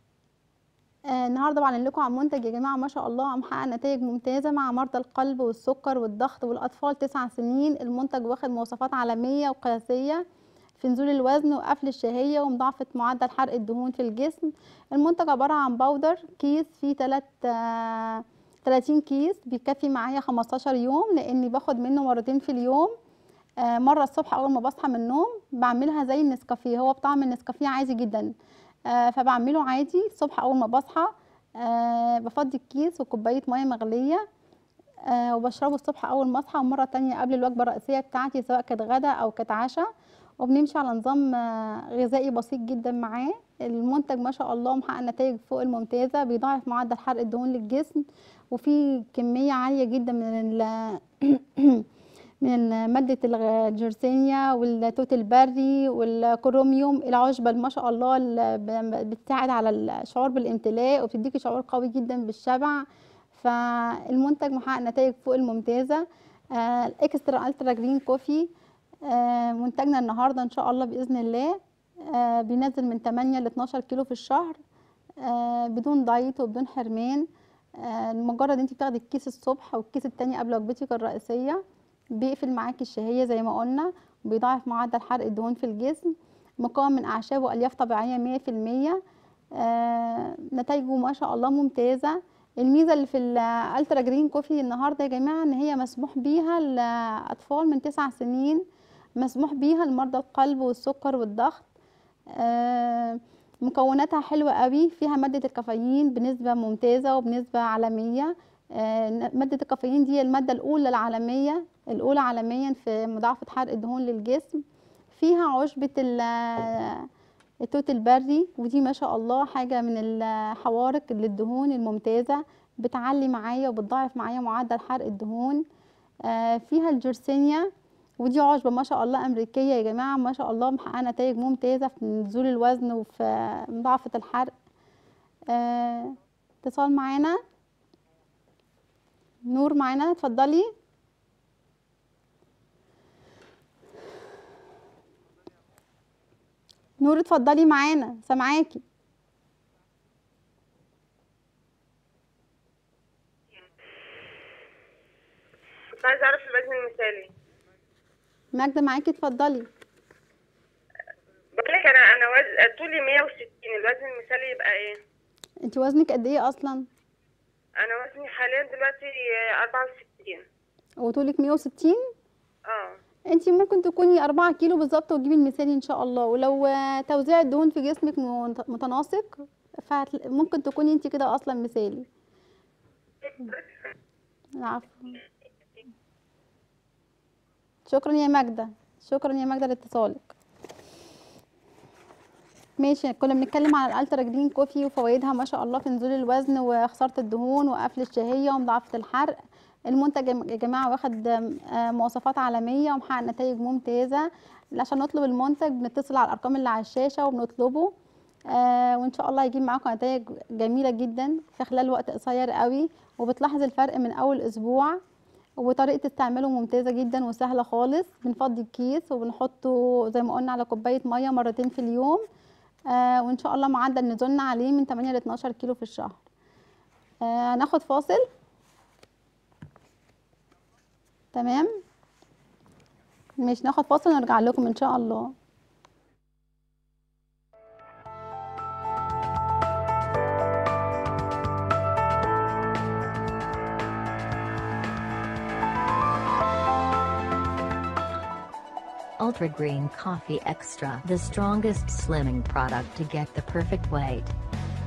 آه النهارده بعلن لكم عن منتج يا جماعه ما شاء الله محقق نتائج ممتازه مع مرضى القلب والسكر والضغط والاطفال تسع سنين المنتج واخد مواصفات عالميه وقياسيه في نزول الوزن وقفل الشهيه ومضاعفه معدل حرق الدهون في الجسم المنتج عباره عن باودر كيس فيه 3 آه 30 كيس بيكفي معايا 15 يوم لاني باخد منه مرتين في اليوم آه مره الصبح اول ما بصحى من النوم بعملها زي النسكافيه هو بطعم النسكافيه عادي جدا آه فبعمله عادي الصبح اول ما بصحى آه بفضي الكيس وكوبايه ميه مغليه آه وبشربه الصبح اول ما اصحى ومره تانية قبل الوجبه الرئيسيه بتاعتي سواء كانت غدا او كانت عشاء وبنمشي على نظام آه غذائي بسيط جدا معاه المنتج ما شاء الله محقق نتائج فوق الممتازه بيضاعف معدل حرق الدهون للجسم وفي كميه عاليه جدا من ال من مادة الجرسينيا والتوت البري والكروميوم العشبة ما شاء الله اللي ب- بتساعد على الشعور بالامتلاء وبتديكي شعور قوي جدا بالشبع فالمنتج محقق نتائج فوق الممتازة آه، الاكسترا الترا جرين كوفي آه، منتجنا النهاردة ان شاء الله بإذن الله آه، بينزل من 8 ل 12 كيلو في الشهر آه، بدون دايت وبدون حرمان آه، مجرد انت بتاخدي الكيس الصبح والكيس التاني قبل وجبتك الرئيسية بيقفل معاكي الشهية زي ما قلنا بيضاعف معدل حرق الدهون في الجسم مكون من أعشاب وألياف طبيعية مية في المية آه، نتائجه ما شاء الله ممتازة الميزة اللي في الالترا جرين كوفي النهاردة يا جماعة ان هي مسموح بيها لأطفال من تسع سنين مسموح بيها لمرضى القلب والسكر والضغط آه، مكوناتها حلوة قوي فيها مادة الكافيين بنسبة ممتازة وبنسبة عالمية آه، مادة الكافيين دي المادة الأولى العالمية الأولى عالميا في مضاعفة حرق الدهون للجسم فيها عشبة ال- التوت البري ودي ما شاء الله حاجة من الحوارق للدهون الممتازة بتعلي معايا وبتضاعف معايا معدل حرق الدهون آه، فيها الجرسينيا ودي عشبة ما شاء الله أمريكية يا جماعة ما شاء الله محققة نتائج ممتازة في نزول الوزن وفي مضاعفة الحرق آه، اتصال معانا نور معانا اتفضلي نور اتفضلي معانا سامعاكي كنت عايزة أعرف الوزن المثالي ماجدة معاكي اتفضلي بقول لك أنا أنا وز... طولي 160 الوزن المثالي يبقى إيه؟ انت وزنك قد ايه اصلا أنا وزني حاليا دلوقتي آه، 64 وطولك 160 اه انت ممكن تكوني 4 كيلو بالظبط وتجيبي المثالي ان شاء الله ولو آه، توزيع الدهون في جسمك مت- متناسق فممكن تكوني انت كده اصلا مثالي العفو شكرا يا ماجدة شكرا يا ماجدة لاتصالك ماشي كنا بنتكلم على الالترا جرين كوفي وفوائدها ما شاء الله في نزول الوزن وخسارة الدهون وقفل الشهية ومضاعفة الحرق المنتج يا جماعة واخد آه، مواصفات عالمية ومحقق نتائج ممتازة عشان نطلب المنتج بنتصل على الأرقام اللي على الشاشة وبنطلبه آه وإن شاء الله يجيب معاكم نتائج جميلة جدا في خلال وقت قصير قوي وبتلاحظ الفرق من أول أسبوع وطريقة استعماله ممتازة جدا وسهلة خالص بنفضي الكيس وبنحطه زي ما قلنا على كوباية مية مرتين في اليوم آه وإن شاء الله معدل نزولنا عليه من 8 ل 12 كيلو في الشهر آه هناخد فاصل تمام مش ناخد فاصل ونرجع لكم ان شاء الله Ultra Green Coffee Extra, the strongest slimming product to get the perfect weight.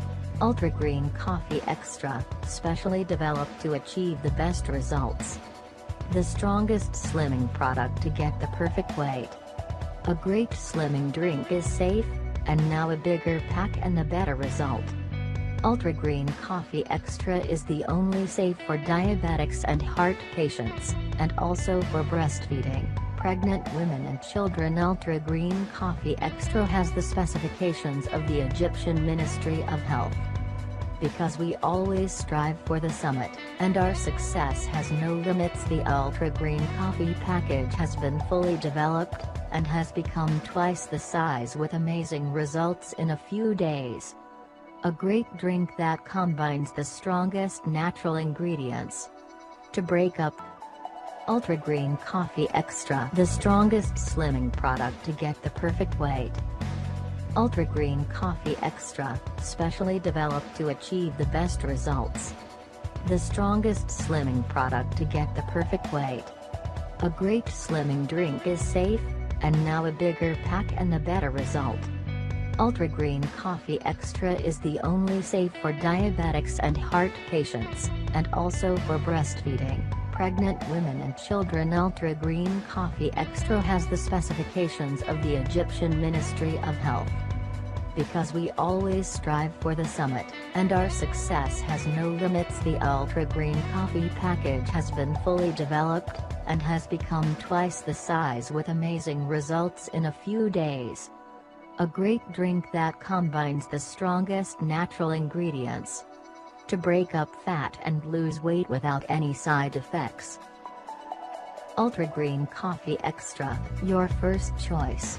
Ultra Green Coffee Extra, specially developed to achieve the best results. The strongest slimming product to get the perfect weight. A great slimming drink is safe, and now a bigger pack and a better result. Ultra Green Coffee Extra is the only safe for diabetics and heart patients, and also for breastfeeding, pregnant women and children. Ultra Green Coffee Extra has the specifications of the Egyptian Ministry of Health. Because we always strive for the summit, and our success has no limits. The Ultra Green Coffee package has been fully developed, and has become twice the size with amazing results in a few days. A great drink that combines the strongest natural ingredients to break up. Ultra Green Coffee Extra, the strongest slimming product to get the perfect weight. Ultra Green Coffee Extra, specially developed to achieve the best results. The strongest slimming product to get the perfect weight. A great slimming drink is safe, and now a bigger pack and a better result. Ultra Green Coffee Extra is the only safe for diabetics and heart patients, and also for breastfeeding, pregnant women and children. Ultra Green Coffee Extra has the specifications of the Egyptian Ministry of Health. Because we always strive for the summit, and our success has no limits. The Ultra Green Coffee package has been fully developed, and has become twice the size with amazing results in a few days. A great drink that combines the strongest natural ingredients to break up fat and lose weight without any side effects. Ultra Green Coffee Extra, your first choice.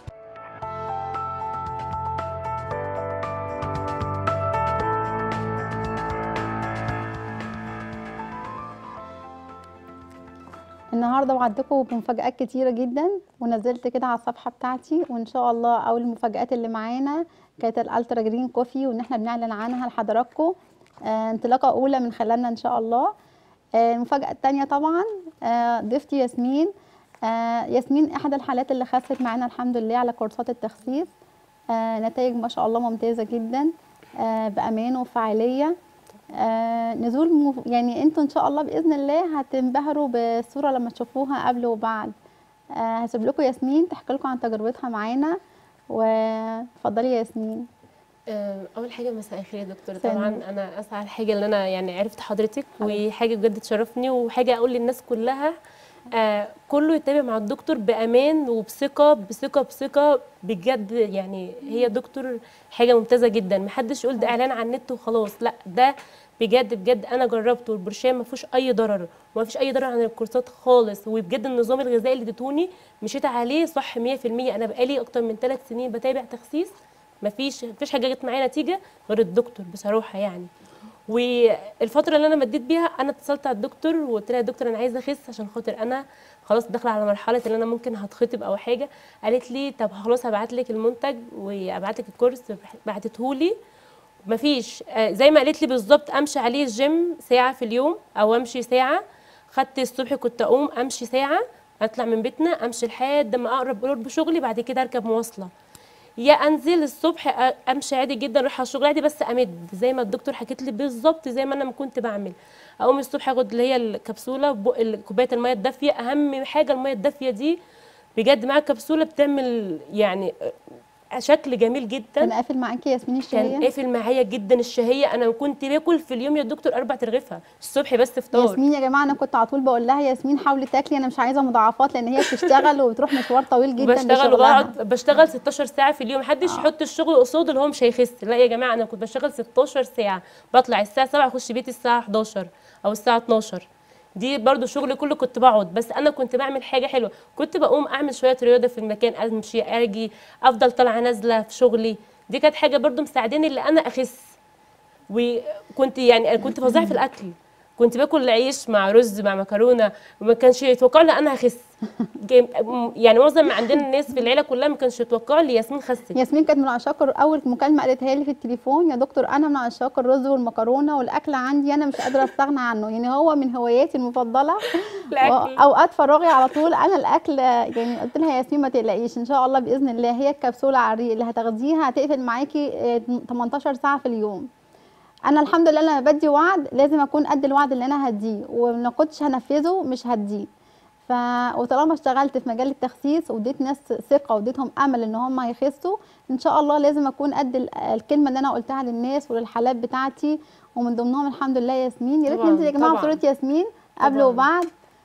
النهارده وعدكم بمفاجآت كتيرة جدا ونزلت كده على الصفحة بتاعتي وإن شاء الله أول المفاجآت اللي معانا كانت الألترا جرين كوفي وإن احنا بنعلن عنها لحضراتكم آه انطلاقة أولى من خلالنا إن شاء الله آه المفاجأة التانية طبعا آه ضيفتي ياسمين آه ياسمين إحدى الحالات اللي خست معانا الحمد لله على كورسات التخسيس آه نتائج ما شاء الله ممتازة جدا آه بأمان وفعالية آه نزول مف... يعني انتوا ان شاء الله باذن الله هتنبهروا بالصوره لما تشوفوها قبل وبعد آه هسيب لكم ياسمين تحكي لكم عن تجربتها معانا واتفضلي يا ياسمين آه، اول حاجه مساء الخير يا دكتور مساء طبعا النور. انا اسعد حاجه ان انا يعني عرفت حضرتك حبيبتي. وحاجه بجد تشرفني وحاجه اقول للناس كلها آه كله يتابع مع الدكتور بامان وبثقه بثقه بثقه بجد يعني هي دكتور حاجه ممتازه جدا محدش يقول ده اعلان على النت وخلاص لا ده بجد بجد انا جربته والبرشام ما فيهوش اي ضرر وما فيش اي ضرر عن الكورسات خالص وبجد النظام الغذائي اللي اديتوني مشيت عليه صح 100% انا بقالي اكتر من ثلاث سنين بتابع تخسيس مفيش مفيش حاجه جت معايا نتيجه غير الدكتور بصراحه يعني والفتره اللي انا مديت بيها انا اتصلت على الدكتور وقلت لها يا دكتور انا عايزه اخس عشان خاطر انا خلاص داخله على مرحله اللي انا ممكن هتخطب او حاجه قالت لي طب خلاص هبعت لك المنتج وابعت لك الكورس بعتته لي مفيش آه، زي ما قالت لي بالظبط امشي عليه الجيم ساعه في اليوم او امشي ساعه خدت الصبح كنت اقوم امشي ساعه اطلع من بيتنا امشي لحد ما اقرب قرب شغلي بعد كده اركب مواصله يا انزل الصبح أ- امشي عادي جدا اروح على الشغل عادي بس امد زي ما الدكتور حكيت لي بالظبط زي ما انا ما كنت بعمل اقوم الصبح اخد اللي هي الكبسوله بق ال- كوبايه الميه الدافيه اهم حاجه الميه الدافيه دي بجد مع الكبسوله بتعمل يعني آه، شكل جميل جدا كان قافل معاكي ياسمين كان الشهيه قافل معايا جدا الشهيه انا كنت باكل في اليوم يا دكتور اربع ترغيفها الصبح بس فطار ياسمين يا جماعه انا كنت على طول بقول لها ياسمين حاولي تاكلي انا مش عايزه مضاعفات لان هي بتشتغل وبتروح مشوار طويل جدا بشتغل لشغلها. وبقعد بشتغل 16 ساعه في اليوم محدش آه. يحط الشغل قصاده اللي هو مش هيخس لا يا جماعه انا كنت بشتغل 16 ساعه بطلع الساعه 7 اخش بيتي الساعه 11 او الساعه 12 دي برضو شغلي كله كنت بقعد بس انا كنت بعمل حاجه حلوه كنت بقوم اعمل شويه رياضه في المكان امشي اجي افضل طالعه نازله في شغلي دي كانت حاجه برضو مساعداني اللي انا اخس وكنت يعني أنا كنت فظيعه في الاكل كنت باكل عيش مع رز مع مكرونه وما كانش يتوقعوا لي انا هخس جاي- يعني معظم ما عندنا الناس في العيله كلها ما كانش يتوقعوا لي ياسمين خست ياسمين كانت من عشاق اول مكالمه قالتها لي في التليفون يا دكتور انا من عشاق الرز والمكرونه والاكل عندي انا مش قادره استغنى عنه يعني هو من هواياتي المفضله الأكل. اوقات فراغي على طول انا الاكل يعني قلت لها يا ياسمين ما تقلقيش ان شاء الله باذن الله هي الكبسوله على الريق اللي هتاخديها هتقفل معاكي آه، 18 ساعه في اليوم انا الحمد لله لما بدي وعد لازم اكون قد الوعد اللي انا هديه وما كنتش هنفذه مش هديه ف وطالما اشتغلت في مجال التخسيس واديت ناس ثقه واديتهم امل ان هم هيخسوا ان شاء الله لازم اكون قد ال- الكلمه اللي انا قلتها للناس وللحالات بتاعتي ومن ضمنهم الحمد لله ياسمين يا ريت طبعاً، ننزل يا جماعه طبعاً. بصوره ياسمين قبل طبعاً. وبعد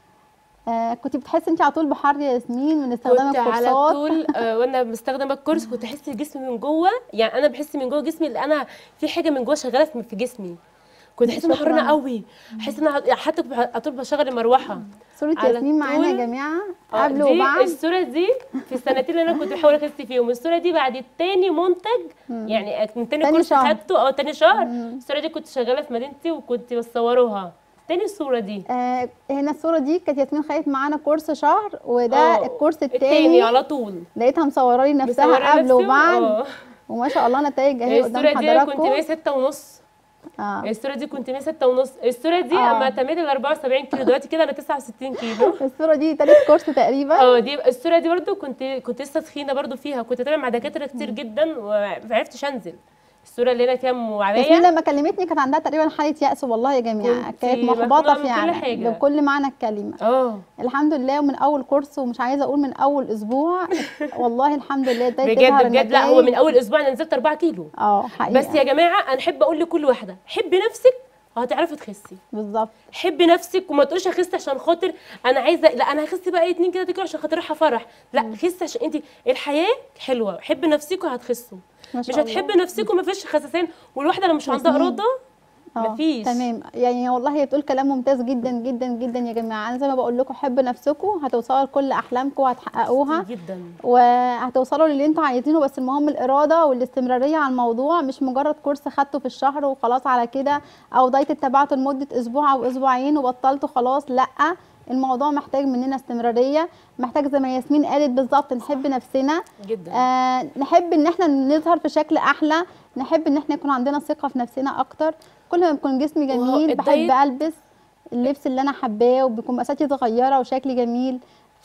آه كنت بتحسي انت على طول بحر يا ياسمين من استخدام كنت على الكورسات طول آه، وانا بستخدم الكورس كنت احس جسمي من جوه يعني انا بحس من جوه جسمي اللي انا في حاجه من جوه شغاله في في جسمي كنت احس اني شكراً. حرانه قوي احس ان أنا حتى كنت على طول بشغل المروحه صوره على ياسمين معانا يا طول. جماعه آه، قبل دي وبعد الصوره دي في السنتين اللي انا كنت بحاول اخس فيهم الصوره دي بعد تاني منتج يعني من تاني, تاني كورس شهر. خدته اه تاني شهر الصوره دي كنت شغاله في مدينتي وكنت بصوروها تاني الصوره دي آه هنا الصوره دي كانت ياسمين خدت معانا كورس شهر وده آه، الكورس التاني التاني على طول لقيتها مصوره لي مصورة نفسها قبل نفسي وبعد آه. وما شاء الله نتائج اهي قدام الصوره دي أنا كنت حضراتكم 106 ونص اه الصوره دي كنت 106 ونص الصوره دي آه. اما تميت ال 74 كيلو دلوقتي كده انا 69 كيلو الصوره دي تالت كورس تقريبا اه دي الصوره دي برضو كنت كنت لسه تخينه برضو فيها كنت تابع مع دكاتره كتير جدا وما عرفتش انزل الصوره اللي انا فيها ياسمين معاناه لما كلمتني كانت عندها تقريبا حاله يأس والله يا جماعه كنت كانت مخنوقة محبطه من كل فعلا حاجة. بكل معنى الكلمه اه الحمد لله ومن اول كورس ومش عايزه اقول من اول اسبوع والله الحمد لله ابتدت بجد تظهر بجد لا هو النتائج. من اول اسبوع انا نزلت 4 كيلو اه حقيقه بس يا جماعه انا احب اقول لكل واحده حبي نفسك وهتعرفي تخسي بالظبط حبي نفسك وما تقولش اخس عشان خاطر انا عايزه لا انا هخس بقى 2 كده كيلو عشان خاطر رايحه فرح لا خسي عشان انت الحياه حلوه حبي نفسك وهتخسوا ما مش شاء الله. هتحبي نفسك وما فيش خساسين والواحده لو مش عندها ياسمين. اراده آه، مفيش. تمام يعني والله هي بتقول كلام ممتاز جدا جدا جدا يا جماعه انا زي ما بقول لكم حبوا نفسكم هتوصلوا لكل احلامكم وهتحققوها جدا وهتوصلوا للي انتوا عايزينه بس المهم الاراده والاستمراريه على الموضوع مش مجرد كورس خدته في الشهر وخلاص على كده او دايت اتبعته لمده اسبوع او اسبوعين وبطلته خلاص لا الموضوع محتاج مننا استمراريه محتاج زي ما ياسمين قالت بالظبط نحب نفسنا جدا آه نحب ان احنا نظهر في شكل احلى نحب ان احنا يكون عندنا ثقه في نفسنا اكتر كل ما يكون جسمي وهو جميل بحب الدايت- البس اللبس اللي انا حباه وبيكون مقاساتي صغيره وشكلي جميل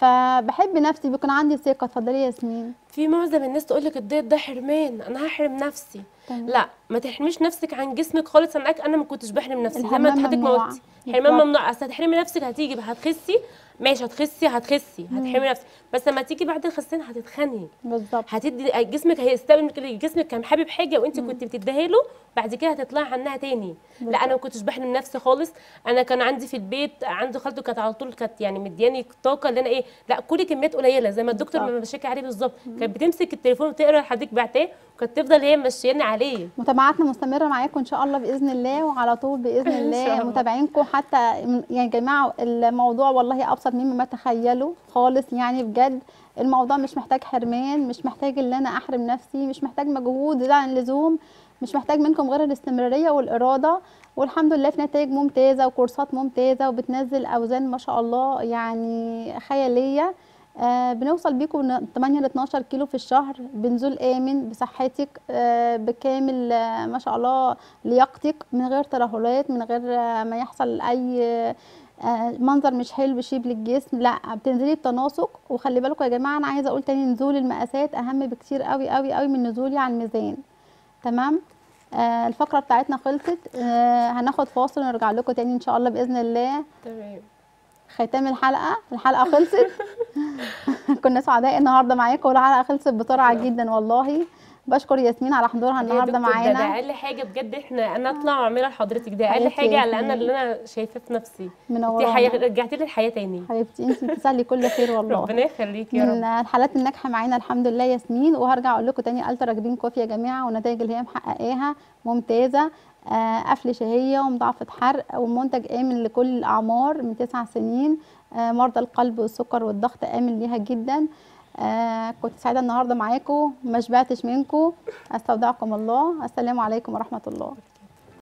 فبحب نفسي بيكون عندي ثقه اتفضلي يا ياسمين في معظم الناس تقول لك الدايت ده حرمان انا هحرم نفسي تمام. لا ما تحرميش نفسك عن جسمك خالص انا انا ما كنتش بحرم نفسي زي ما الحرمان حضرتك ما ممنوع. قلتي حرمان بالظبط. ممنوع اصل هتحرمي نفسك هتيجي هتخسي ماشي هتخسي هتخسي هتحرمي نفسك بس لما تيجي بعد الخسين هتتخني بالظبط هتدي جسمك هيستقبل جسمك كان حابب حاجه وانت كنت بتديها له بعد كده هتطلعي عنها تاني لا انا ما كنتش بحرم نفسي خالص انا كان عندي في البيت عندي خالته كانت على طول كانت يعني مدياني طاقه اللي انا ايه لا كلي كميات قليله زي ما الدكتور بالظبط. ما بشكي عليه بالظبط كانت بتمسك التليفون وتقرا لحضرتك بعتاه وكانت تفضل هي ماشياني عليه متابعاتنا مستمره معاكم ان شاء الله باذن الله وعلى طول باذن إن شاء الله الله. متابعينكم حتى يعني يا جماعه الموضوع والله ابسط مما تخيلوا خالص يعني بجد الموضوع مش محتاج حرمان مش محتاج ان انا احرم نفسي مش محتاج مجهود زياده عن اللزوم مش محتاج منكم غير الاستمراريه والاراده والحمد لله في نتائج ممتازه وكورسات ممتازه وبتنزل اوزان ما شاء الله يعني خياليه آه بنوصل بيكم من 8 ل 12 كيلو في الشهر بنزول امن بصحتك آه بكامل آه ما شاء الله لياقتك من غير ترهلات من غير آه ما يحصل اي آه منظر مش حلو شيب للجسم لا بتنزلي بتناسق وخلي بالكم يا جماعه انا عايزه اقول تاني نزول المقاسات اهم بكتير قوي قوي قوي من نزولي على الميزان تمام آه الفقره بتاعتنا خلصت آه هناخد فاصل ونرجع لكم تاني ان شاء الله باذن الله تمام ختام الحلقه الحلقه خلصت كنا سعداء النهارده معاكم والحلقه خلصت بسرعه جدا والله بشكر ياسمين على حضورها النهارده ده, ده معانا اقل حاجه بجد احنا انا اطلع واعملها لحضرتك ده اقل حبيبتي حاجه اللي انا ياسمين. اللي انا شايفاه في نفسي انت منورانا حي... رجعتي لي الحياه تاني حبيبتي انت تسالي كل خير والله ربنا يخليك يا من رب الحالات الناجحه معانا الحمد لله ياسمين وهرجع اقول لكم تاني الترا جرين كوفي يا جماعه والنتائج اللي هي محققاها ممتازه آه، قفل شهيه ومضاعفه حرق ومنتج امن لكل الاعمار من تسع سنين آه، مرضى القلب والسكر والضغط امن ليها جدا آه، كنت سعيده النهارده معاكم ما شبعتش منكم استودعكم الله السلام عليكم ورحمه الله